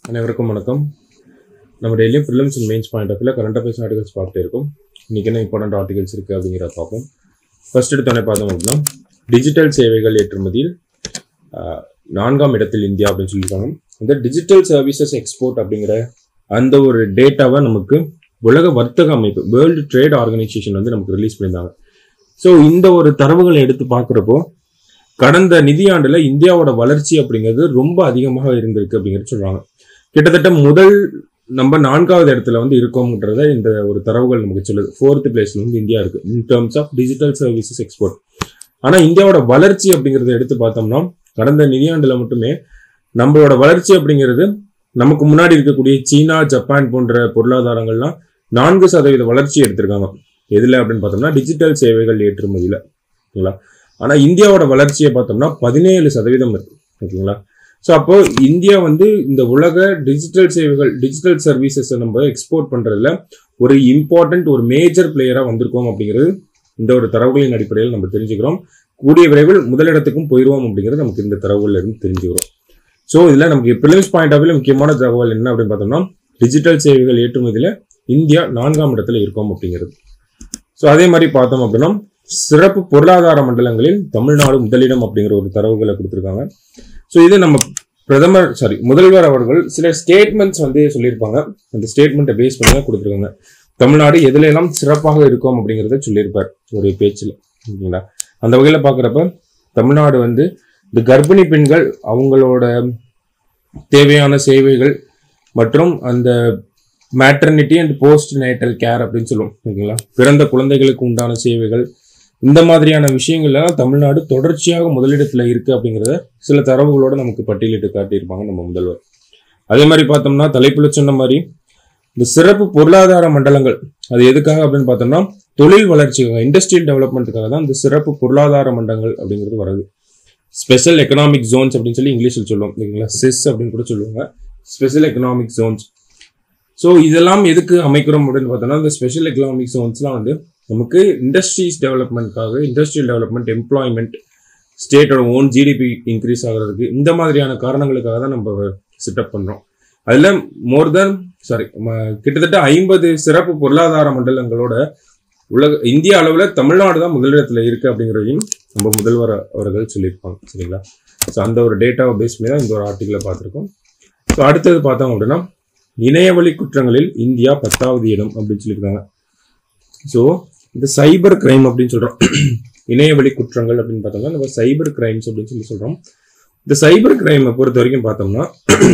அனைவருக்கும் வணக்கம் நம்ம டெய்லியும் prelims and mains point of வியூல கரண்ட் அஃபேர்ஸ் ஆர்டிகல்ஸ் பார்த்துட்டே இருக்கும் இன்னைக்கு என்ன இம்பார்ட்டன்ட் ஆர்டிகல்ஸ் இருக்குது அப்படிங்கிறத பார்ப்போம் ஃபர்ஸ்ட் எடுத்தோடனே பார்த்தோம் அப்படின்னா டிஜிட்டல் சேவைகள் ஏற்றுமதியில் ஆஹ், நான்காம் இடத்தில் இந்தியா அப்படின்னு சொல்லியிருக்காங்க இந்த டிஜிட்டல் சர்வீசஸ் எக்ஸ்போர்ட் அப்படிங்கிற அந்த ஒரு டேட்டாவை நமக்கு உலக வர்த்தக அமைப்பு வேர்ல்டு ட்ரேட் ஆர்கனைசேஷன் வந்து நமக்கு ரிலீஸ் பண்ணியிருந்தாங்க ஸோ இந்த ஒரு தரவுகளை எடுத்து பார்க்குறப்போ கடந்த நிதியாண்டுல இந்தியாவோட வளர்ச்சி அப்படிங்கிறது ரொம்ப அதிகமாக இருந்திருக்கு அப்படிங்கிறது சொல்றாங்க கிட்டத்தட்ட முதல் நம்ம நான்காவது இடத்துல வந்து இருக்கோம்ன்றத இந்த ஒரு தரவுகள் நமக்கு சொல்லுது ஃபோர்த் பிளேஸ்ல வந்து இந்தியா இருக்கு in terms of digital services export ஆனா இந்தியாவோட வளர்ச்சி அப்படிங்கறத எடுத்து பார்த்தோம்னா கடந்த நிதியாண்டுல மட்டுமே நம்மளோட வளர்ச்சி அப்படிங்கிறது நமக்கு முன்னாடி இருக்கக்கூடிய சீனா ஜப்பான் போன்ற பொருளாதாரங்கள்லாம் நான்கு சதவீத வளர்ச்சி எடுத்திருக்காங்க எதுல அப்படின்னு பார்த்தோம்னா டிஜிட்டல் சேவைகள் ஏற்றுமதியில ஓகேங்களா ஆனா இந்தியாவோட வளர்ச்சியை பார்த்தோம்னா பதினேழு சதவீதம் இருக்கு ஓகேங்களா ஸோ அப்போ இந்தியா வந்து இந்த உலக டிஜிட்டல் சேவைகள் டிஜிட்டல் சர்வீசஸை நம்ம எக்ஸ்போர்ட் பண்றதுல ஒரு இம்பார்ட்டன்ட் ஒரு மேஜர் பிளேயரா வந்திருக்கோம் அப்படிங்கிறது இந்த ஒரு தரவுகளின் அடிப்படையில் நம்ம தெரிஞ்சுக்கிறோம் கூடிய விரைவில் முதலிடத்துக்கும் போயிடுவோம் அப்படிங்கிறது நமக்கு இந்த தரவுகள்ல இருந்து தெரிஞ்சுக்கிறோம் ஸோ இதுல நமக்கு பிலிம்ஸ் பாயிண்ட் ஆஃப் முக்கியமான தகவல் என்ன அப்படின்னு பார்த்தோம்னா டிஜிட்டல் சேவைகள் ஏற்றுமதியில இந்தியா நான்காம் இடத்துல இருக்கோம் அப்படிங்கிறது ஸோ அதே மாதிரி பார்த்தோம் அப்படின்னா சிறப்பு பொருளாதார மண்டலங்களில் தமிழ்நாடு முதலிடம் அப்படிங்கிற ஒரு தரவுகளை கொடுத்துருக்காங்க ஸோ இது நம்ம பிரதமர் சாரி முதல்வர் அவர்கள் சில ஸ்டேட்மெண்ட்ஸ் வந்து சொல்லியிருப்பாங்க அந்த ஸ்டேட்மெண்ட்டை பேஸ் பண்ணி தான் கொடுத்துருக்காங்க தமிழ்நாடு எதுல எல்லாம் சிறப்பாக இருக்கும் அப்படிங்கிறத சொல்லியிருப்பார் ஒரு பேச்சில் ஓகேங்களா அந்த வகையில் பார்க்குறப்ப தமிழ்நாடு வந்து இந்த கர்ப்பிணி பெண்கள் அவங்களோட தேவையான சேவைகள் மற்றும் அந்த maternity and postnatal care அப்படின்னு சொல்லுவோம் ஓகேங்களா பிறந்த குழந்தைகளுக்கு உண்டான சேவைகள் இந்த மாதிரியான விஷயங்கள்ல தமிழ்நாடு தொடர்ச்சியாக முதலிடத்துல இருக்கு அப்படிங்கிறத சில தரவுகளோட நமக்கு பட்டியலிட்டு காட்டியிருப்பாங்க நம்ம முதல்வர் அதே மாதிரி பார்த்தோம்னா தலைப்புல சொன்ன மாதிரி இந்த சிறப்பு பொருளாதார மண்டலங்கள் அது எதுக்காக அப்படின்னு பார்த்தோம்னா தொழில் வளர்ச்சிக்காக இண்டஸ்ட்ரியல் டெவலப்மெண்ட்டுக்காக தான் இந்த சிறப்பு பொருளாதார மண்டலங்கள் அப்படிங்கிறது வருது ஸ்பெஷல் எக்கனாமிக் ஜோன்ஸ் அப்படின்னு சொல்லி இங்கிலீஷில் சொல்லுவோம் ஓகேங்களா சிஸ் அப்படின்னு கூட சொல்லுவாங்க ஸ்பெஷல் எக்கனாமிக் ஜோன்ஸ் ஸோ இதெல்லாம் எதுக்கு அமைக்கிறோம் அப்படின்னு பார்த்தோம்னா இந்த ஸ்பெஷல் எக்கனாமிக் ஜோன்ஸ்லாம் வந்து நமக்கு இண்டஸ்ட்ரீஸ் டெவலப்மெண்ட்காக இண்டஸ்ட்ரியல் டெவலப்மெண்ட் எம்ப்ளாய்மெண்ட் ஸ்டேட்டோட ஓன் ஜிடிபி இன்க்ரீஸ் ஆகிறதுக்கு இந்த மாதிரியான காரணங்களுக்காக தான் நம்ம செட்டப் பண்ணுறோம் அதில் மோர் தென் சாரி கிட்டத்தட்ட ஐம்பது சிறப்பு பொருளாதார மண்டலங்களோட உலக இந்திய அளவில் தமிழ்நாடு தான் முதலிடத்தில் இருக்கு அப்படிங்கிறதையும் நம்ம முதல்வர் அவர்கள் சொல்லியிருப்பாங்க சரிங்களா ஸோ அந்த ஒரு டேட்டாவை பேஸ் பண்ணி தான் இந்த ஒரு ஆர்டிக்கலை பார்த்துருக்கோம் ஸோ அடுத்தது பார்த்தோம் அப்படின்னா இணையவழி குற்றங்களில் இந்தியா பத்தாவது இடம் அப்படின்னு சொல்லியிருக்காங்க ஸோ இந்த சைபர் கிரைம் அப்படின்னு சொல்றோம் இணையவழி குற்றங்கள் அப்படின்னு பார்த்தோம்னா நம்ம சைபர் கிரைம்ஸ் அப்படின்னு சொல்லி சொல்றோம் இந்த சைபர் கிரைமை பொறுத்த வரைக்கும் பார்த்தோம்னா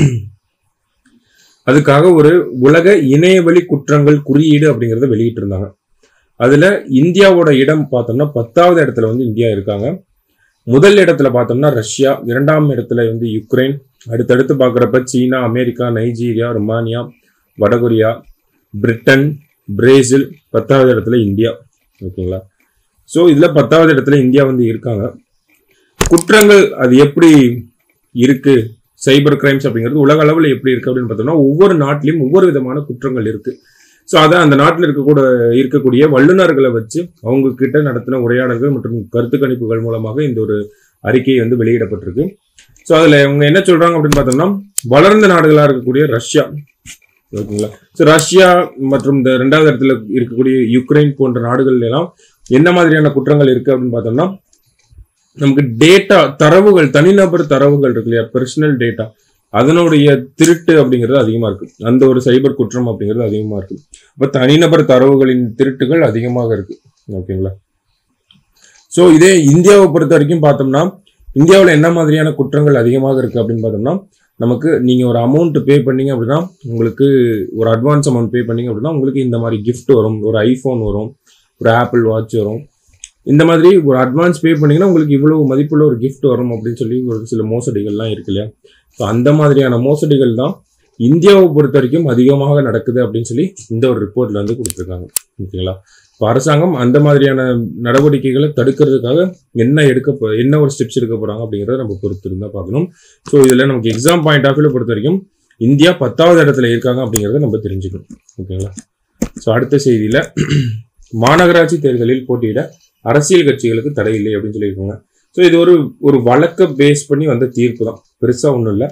அதுக்காக ஒரு உலக இணையவழி குற்றங்கள் குறியீடு அப்படிங்கறத வெளியிட்டு இருந்தாங்க அதுல இந்தியாவோட இடம் பார்த்தோம்னா பத்தாவது இடத்துல வந்து இந்தியா இருக்காங்க முதல் இடத்துல பார்த்தோம்னா ரஷ்யா இரண்டாம் இடத்துல வந்து யுக்ரைன் அடுத்தடுத்து பார்க்குறப்ப சீனா அமெரிக்கா நைஜீரியா ருமானியா வடகொரியா பிரிட்டன் பிரேசில் பத்தாவது இடத்துல இந்தியா ஓகேங்களா ஸோ இதில் பத்தாவது இடத்துல இந்தியா வந்து இருக்காங்க குற்றங்கள் அது எப்படி இருக்கு சைபர் கிரைம்ஸ் அப்படிங்கிறது உலக அளவில் எப்படி இருக்கு அப்படின்னு பார்த்தோம்னா ஒவ்வொரு நாட்டிலையும் ஒவ்வொரு விதமான குற்றங்கள் இருக்கு ஸோ அதான் அந்த நாட்டில் இருக்கக்கூட இருக்கக்கூடிய வல்லுநர்களை வச்சு அவங்க கிட்ட நடத்தின உரையாடல்கள் மற்றும் கருத்து கணிப்புகள் மூலமாக இந்த ஒரு அறிக்கை வந்து வெளியிடப்பட்டிருக்கு ஸோ அதில் இவங்க என்ன சொல்றாங்க அப்படின்னு பார்த்தோம்னா வளர்ந்த நாடுகளாக இருக்கக்கூடிய ரஷ்யா ஓகேங்களா ஸோ ரஷ்யா மற்றும் இந்த ரெண்டாவது இடத்துல இருக்கக்கூடிய யுக்ரைன் போன்ற நாடுகள்ல எல்லாம் என்ன மாதிரியான குற்றங்கள் இருக்கு அப்படின்னு பார்த்தோம்னா நமக்கு டேட்டா தரவுகள் தனிநபர் தரவுகள் இருக்கு இல்லையா பர்சனல் டேட்டா அதனுடைய திருட்டு அப்படிங்கிறது அதிகமா இருக்கு அந்த ஒரு சைபர் குற்றம் அப்படிங்கிறது அதிகமா இருக்கு அப்ப தனிநபர் தரவுகளின் திருட்டுகள் அதிகமாக இருக்கு ஓகேங்களா ஸோ இதே இந்தியாவை பொறுத்த வரைக்கும் பார்த்தோம்னா இந்தியாவில் என்ன மாதிரியான குற்றங்கள் அதிகமாக இருக்கு அப்படின்னு பார்த்தோம்னா நமக்கு நீங்க ஒரு அமௌண்ட் பே பண்ணீங்க அப்படின்னா உங்களுக்கு ஒரு அட்வான்ஸ் அமௌண்ட் பே பண்ணீங்க அப்படின்னா உங்களுக்கு இந்த மாதிரி gift வரும் ஒரு ஐஃபோன் வரும் ஒரு ஆப்பிள் வாட்ச் வரும் இந்த மாதிரி ஒரு அட்வான்ஸ் பே பண்ணீங்கன்னா உங்களுக்கு இவ்வளவு மதிப்புள்ள ஒரு gift வரும் அப்படின்னு சொல்லி ஒரு சில மோசடிகள்லாம் இருக்கு இல்லையா ஸோ அந்த மாதிரியான மோசடிகள் தான் இந்தியாவை பொறுத்த வரைக்கும் அதிகமாக நடக்குது அப்படின்னு சொல்லி இந்த ஒரு ரிப்போர்ட்ல வந்து கொடுத்துருக்காங்க ஓகேங்களா இப்போ அரசாங்கம் அந்த மாதிரியான நடவடிக்கைகளை தடுக்கிறதுக்காக என்ன எடுக்க போ- என்ன ஒரு ஸ்டெப்ஸ் எடுக்க போறாங்க அப்படிங்கிறத நம்ம பொறுத்து இருந்தா பார்க்கணும் ஸோ இதுல நமக்கு எக்ஸாம் பாயிண்ட் ஆஃப் வியூல பொறுத்த வரைக்கும் இந்தியா பத்தாவது இடத்துல இருக்காங்க அப்படிங்கிறத நம்ம தெரிஞ்சுக்கணும் ஓகேங்களா ஸோ அடுத்த செய்தியில மாநகராட்சி தேர்தலில் போட்டியிட அரசியல் கட்சிகளுக்கு தடை இல்லை அப்படின்னு சொல்லியிருக்காங்க ஸோ இது ஒரு ஒரு வழக்க பேஸ் பண்ணி வந்த தீர்ப்பு தான் பெருசா ஒன்றும் இல்லை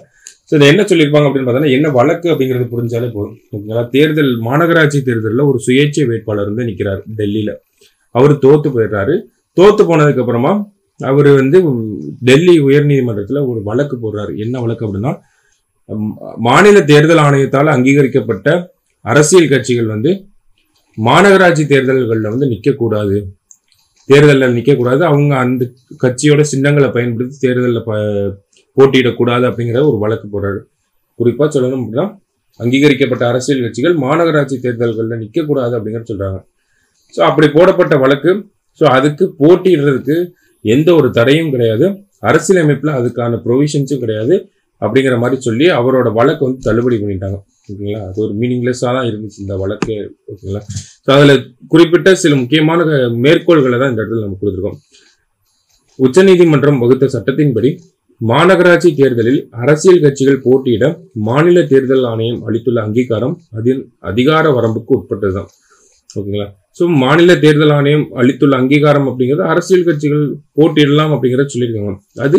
ஸோ இதை என்ன சொல்லியிருப்பாங்க அப்படின்னு பார்த்தோன்னா என்ன வழக்கு அப்படிங்கிறது புரிஞ்சாலே போதும் ஓகேங்களா தேர்தல் மாநகராட்சி தேர்தலில் ஒரு சுயேட்சை வேட்பாளர் வந்து நிற்கிறார் டெல்லியில் அவர் தோத்து போயிடுறாரு தோத்து போனதுக்கு அப்புறமா அவர் வந்து டெல்லி உயர்நீதிமன்றத்தில் ஒரு வழக்கு போடுறாரு என்ன வழக்கு அப்படின்னா ம், மாநில தேர்தல் ஆணையத்தால் அங்கீகரிக்கப்பட்ட அரசியல் கட்சிகள் வந்து மாநகராட்சி தேர்தல்களில் வந்து நிற்கக்கூடாது தேர்தலில் நிற்கக்கூடாது அவங்க அந்த கட்சியோட சின்னங்களை பயன்படுத்தி தேர்தலில் ப போட்டியிடக்கூடாது அப்படிங்கிற ஒரு வழக்கு போடுறாரு குறிப்பாக சொல்லணும் அப்படின்னா அங்கீகரிக்கப்பட்ட அரசியல் கட்சிகள் மாநகராட்சி தேர்தல்களில் நிற்கக்கூடாது அப்படிங்கிறத சொல்றாங்க ஸோ அப்படி போடப்பட்ட வழக்கு ஸோ அதுக்கு போட்டியிடுறதுக்கு எந்த ஒரு தடையும் கிடையாது அரசியலமைப்பில் அதுக்கான ப்ரொவிஷன்ஸும் கிடையாது அப்படிங்கிற மாதிரி சொல்லி அவரோட வழக்கு வந்து தள்ளுபடி பண்ணிட்டாங்க ஓகேங்களா அது ஒரு மீனிங்லெஸ்ஸாக தான் இருந்துச்சு இந்த வழக்கு ஓகேங்களா ஸோ அதில் குறிப்பிட்ட சில முக்கியமான க- மேற்கோள்களை தான் இந்த இடத்துல நம்ம கொடுத்துருக்கோம் உச்சநீதிமன்றம் வகுத்த சட்டத்தின்படி மாநகராட்சி தேர்தலில் அரசியல் கட்சிகள் போட்டியிட மாநில தேர்தல் ஆணையம் அளித்துள்ள அங்கீகாரம் அதன் அதிகார வரம்புக்கு உட்பட்டதுதான் ஓகேங்களா ஸோ மாநில தேர்தல் ஆணையம் அளித்துள்ள அங்கீகாரம் அப்படிங்கிறது அரசியல் கட்சிகள் போட்டியிடலாம் அப்படிங்கிறத சொல்லியிருக்காங்க அது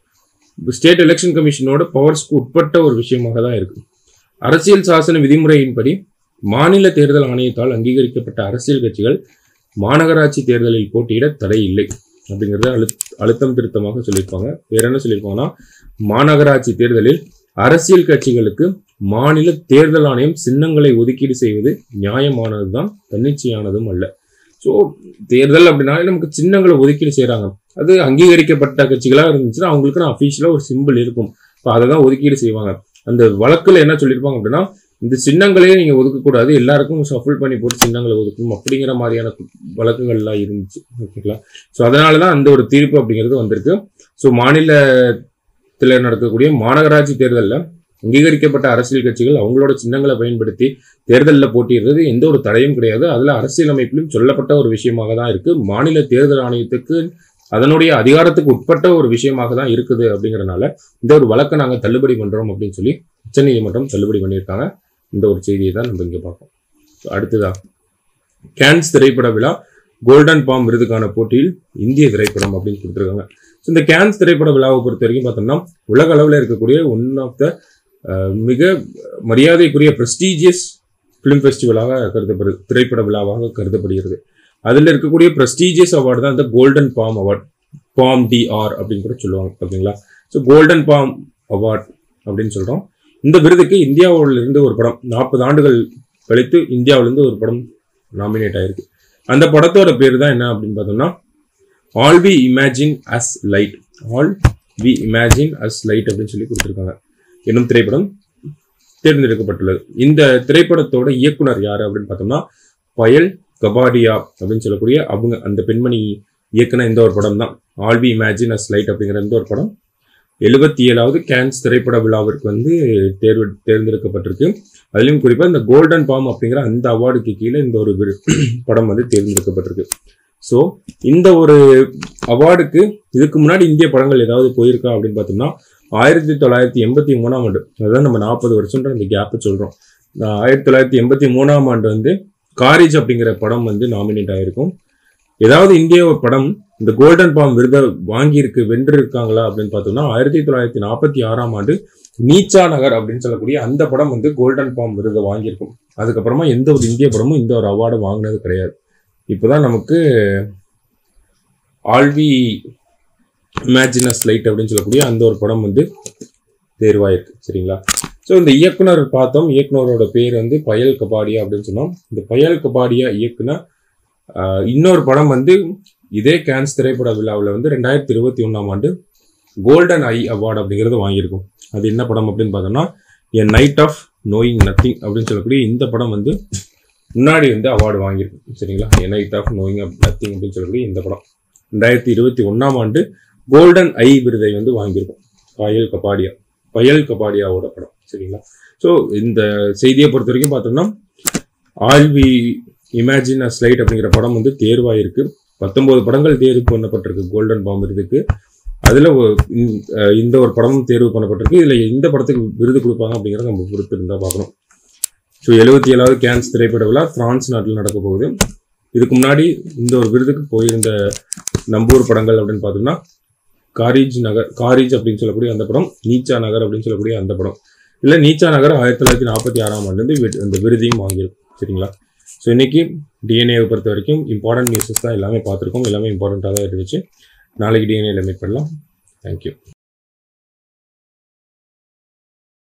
ஸ்டேட் எலெக்ஷன் கமிஷனோட பவர்ஸ்க்கு உட்பட்ட ஒரு விஷயமாக தான் இருக்கு அரசியல் சாசன விதிமுறையின்படி மாநில தேர்தல் ஆணையத்தால் அங்கீகரிக்கப்பட்ட அரசியல் கட்சிகள் மாநகராட்சி தேர்தலில் போட்டியிட தடை இல்லை அப்படிங்கிறத அழு அழுத்தம் திருத்தமாக சொல்லியிருப்பாங்க வேற என்ன சொல்லியிருப்பாங்கன்னா மாநகராட்சி தேர்தலில் அரசியல் கட்சிகளுக்கு மாநில தேர்தல் ஆணையம் சின்னங்களை ஒதுக்கீடு செய்வது நியாயமானதுதான் தன்னிச்சையானதும் அல்ல ஸோ தேர்தல் அப்படின்னாலே நமக்கு சின்னங்களை ஒதுக்கீடு செய்கிறாங்க அது அங்கீகரிக்கப்பட்ட கட்சிகளாக இருந்துச்சுன்னா அவங்களுக்கு அஃபீஷியலாக ஒரு சிம்பிள் இருக்கும் இப்போ அதை தான் ஒதுக்கீடு செய்வாங்க அந்த வழக்கில் என்ன சொல்லியிருப்பாங்க அப்படின்னா இந்த சின்னங்களையே நீங்கள் ஒதுக்கக்கூடாது எல்லாருக்கும் ஷஃபிள் பண்ணி போட்டு சின்னங்களை ஒதுக்கணும் அப்படிங்கிற மாதிரியான வழக்குகள்லாம் இருந்துச்சு ஓகேங்களா ஸோ அதனால தான் அந்த ஒரு தீர்ப்பு அப்படிங்கிறது வந்திருக்கு ஸோ மாநிலத்தில் நடக்கக்கூடிய மாநகராட்சி தேர்தலில் அங்கீகரிக்கப்பட்ட அரசியல் கட்சிகள் அவங்களோட சின்னங்களை பயன்படுத்தி தேர்தலில் போட்டியிடுறது எந்த ஒரு தடையும் கிடையாது அதில் அரசியலமைப்பிலும் சொல்லப்பட்ட ஒரு விஷயமாக தான் இருக்கு மாநில தேர்தல் ஆணையத்துக்கு அதனுடைய அதிகாரத்துக்கு உட்பட்ட ஒரு விஷயமாக தான் இருக்குது அப்படிங்கறனால இந்த ஒரு வழக்கை நாங்கள் தள்ளுபடி பண்றோம் அப்படின்னு சொல்லி உச்சநீதிமன்றம் தள்ளுபடி பண்ணியிருக்காங்க இந்த ஒரு செய்தியை தான் நம்ம இங்கே பார்ப்போம் So, அடுத்ததா கேன்ஸ் திரைப்பட விழா கோல்டன் பாம் விருதுக்கான போட்டியில் இந்திய திரைப்படம் அப்படின்னு கொடுத்துருக்காங்க ஸோ இந்த கேன்ஸ் திரைப்பட விழாவை பொறுத்த வரைக்கும் பார்த்தோம்னா உலக அளவில் இருக்கக்கூடிய ஒன் ஆஃப் த மிக மரியாதைக்குரிய ப்ரெஸ்டீஜியஸ் ஃபிலிம் ஃபெஸ்டிவலாக கருதப்படுது திரைப்பட விழாவாக கருதப்படுகிறது அதில் இருக்கக்கூடிய ப்ரெஸ்டீஜியஸ் அவார்டு தான் இந்த golden palm award palm d'Or அப்படின்னு கூட சொல்லுவாங்க ஓகேங்களா ஸோ கோல்டன் பாம் அவார்ட் அப்படின்னு சொல்கிறோம் இந்த விருதுக்கு இந்தியாவில் இருந்து ஒரு படம் நாற்பது ஆண்டுகள் கழித்து இந்தியாவிலிருந்து ஒரு படம் நாமினேட் ஆயிருக்கு அந்த படத்தோட பேர் தான் என்ன அப்படின்னு பார்த்தோம்னா all we imagine as light all we imagine as light அப்படின்னு சொல்லி கொடுத்துருக்காங்க என்னும் திரைப்படம் தேர்ந்தெடுக்கப்பட்டுள்ளது இந்த திரைப்படத்தோட இயக்குனர் யார் அப்படின்னு பார்த்தோம்னா பயல் கபாடியா அப்படின்னு சொல்லக்கூடிய அவங்க அந்த பெண்மணி இயக்குன இந்த ஒரு படம் தான் all we imagine as light அப்படிங்கிற இந்த ஒரு படம் எழுபத்தி ஏழாவது கேன்ஸ் திரைப்பட விழாவிற்கு வந்து தேர்வு தேர்ந்தெடுக்கப்பட்டிருக்கு அதுலயும் குறிப்பா இந்த கோல்டன் பாம் அப்படிங்கிற அந்த அவார்டுக்கு கீழே இந்த ஒரு விரு- படம் வந்து தேர்ந்தெடுக்கப்பட்டிருக்கு ஸோ இந்த ஒரு அவார்டுக்கு இதுக்கு முன்னாடி இந்திய படங்கள் ஏதாவது போயிருக்கா அப்படின்னு பார்த்தோம்னா ஆயிரத்தி தொள்ளாயிரத்தி எண்பத்தி மூணாம் ஆண்டு அதான் நம்ம நாற்பது வருஷம்ன்ற அந்த கேப்பை சொல்றோம் நான் ஆயிரத்தி தொள்ளாயிரத்தி எண்பத்தி மூணாம் ஆண்டு வந்து காரேஜ் அப்படிங்கிற படம் வந்து நாமினேட் ஆயிருக்கும் ஏதாவது இந்திய படம் இந்த கோல்டன் பாம் விருதை வாங்கியிருக்கு வென்று இருக்காங்களா அப்படின்னு பார்த்தோம்னா ஆயிரத்தி தொள்ளாயிரத்தி நாற்பத்தி ஆறாம் ஆண்டு நீச்சா நகர் அப்படின்னு சொல்லக்கூடிய அந்த படம் வந்து கோல்டன் பாம் விருதை வாங்கியிருக்கும் அதுக்கப்புறமா எந்த ஒரு இந்திய படமும் இந்த ஒரு அவார்டு வாங்கினது கிடையாது இப்போதான் நமக்கு ஆல்வி இமேஜினஸ் லைட் அப்படின்னு சொல்லக்கூடிய அந்த ஒரு படம் வந்து தேர்வாயிருக்கு சரிங்களா ஸோ இந்த இயக்குனர் பார்த்தோம் இயக்குனரோட பேர் வந்து பயல் கபாடியா அப்படின்னு சொன்னோம் இந்த பயல் கபாடியா இயக்குன ஆஹ், இன்னொரு படம் வந்து இதே கேன்ஸ் திரைப்பட விழாவில் வந்து ரெண்டாயிரத்தி இருபத்தி ஒன்றாம் ஆண்டு கோல்டன் ஐ அவார்டு அப்படிங்கிறது வாங்கியிருக்கும் அது என்ன படம் அப்படின்னு பார்த்தோம்னா a night of knowing nothing அப்படின்னு சொல்லக்கூடிய இந்த படம் வந்து முன்னாடி வந்து அவார்டு வாங்கியிருக்கும் சரிங்களா a night of knowing nothing அப்படின்னு சொல்லக்கூடிய இந்த படம் ரெண்டாயிரத்தி இருபத்தி ஒன்றாம் ஆண்டு கோல்டன் ஐ விருதை வந்து வாங்கியிருக்கும் பயல் கபாடியா பயல் கபாடியாவோட படம் சரிங்களா ஸோ இந்த செய்தியை பொறுத்த வரைக்கும் பார்த்தோம்னா ஆல்வி இமேஜின் அ ஸ்லைட் அப்படிங்கிற படம் வந்து தேர்வாயிருக்கு பத்தொன்பது படங்கள் தேர்வு பண்ணப்பட்டிருக்கு கோல்டன் பாம் விருதுக்கு அதில் இந்த ஒரு படமும் தேர்வு பண்ணப்பட்டிருக்கு இதில் எந்த படத்துக்கு விருது கொடுப்பாங்க அப்படிங்கிறத நம்ம பொறுத்து இருந்தால் பார்க்கணும் ஸோ எழுபத்தி ஏழாவது கேன்ஸ் திரைப்பட விழா பிரான்ஸ் நாட்டில் நடக்க போகுது இதுக்கு முன்னாடி இந்த ஒரு விருதுக்கு போயிருந்த நம்பூர் படங்கள் அப்படின்னு பார்த்தோம்னா காரிஜ் நகர் காரிஜ் அப்படின்னு சொல்லக்கூடிய அந்த படம் நீச்சா நகர் அப்படின்னு சொல்லக்கூடிய அந்த படம் இல்லை நீச்சா நகர் ஆயிரத்தி தொள்ளாயிரத்தி நாற்பத்தி ஆறாம் ஆண்டுலேருந்து வி- இந்த விருதையும் வாங்கியிருக்கும் சரிங்களா ஸோ இன்னைக்கு டிஎன்ஏவை பொறுத்த வரைக்கும் இம்பார்ட்டன்ட் நியூஸஸ் தான் எல்லாமே பார்த்துருக்கோம் எல்லாமே இம்பார்ட்டண்ட்டாக தான் இருந்துச்சு நாளைக்கு டிஎன்ஏல மீட் பண்ணலாம் தேங்க்யூ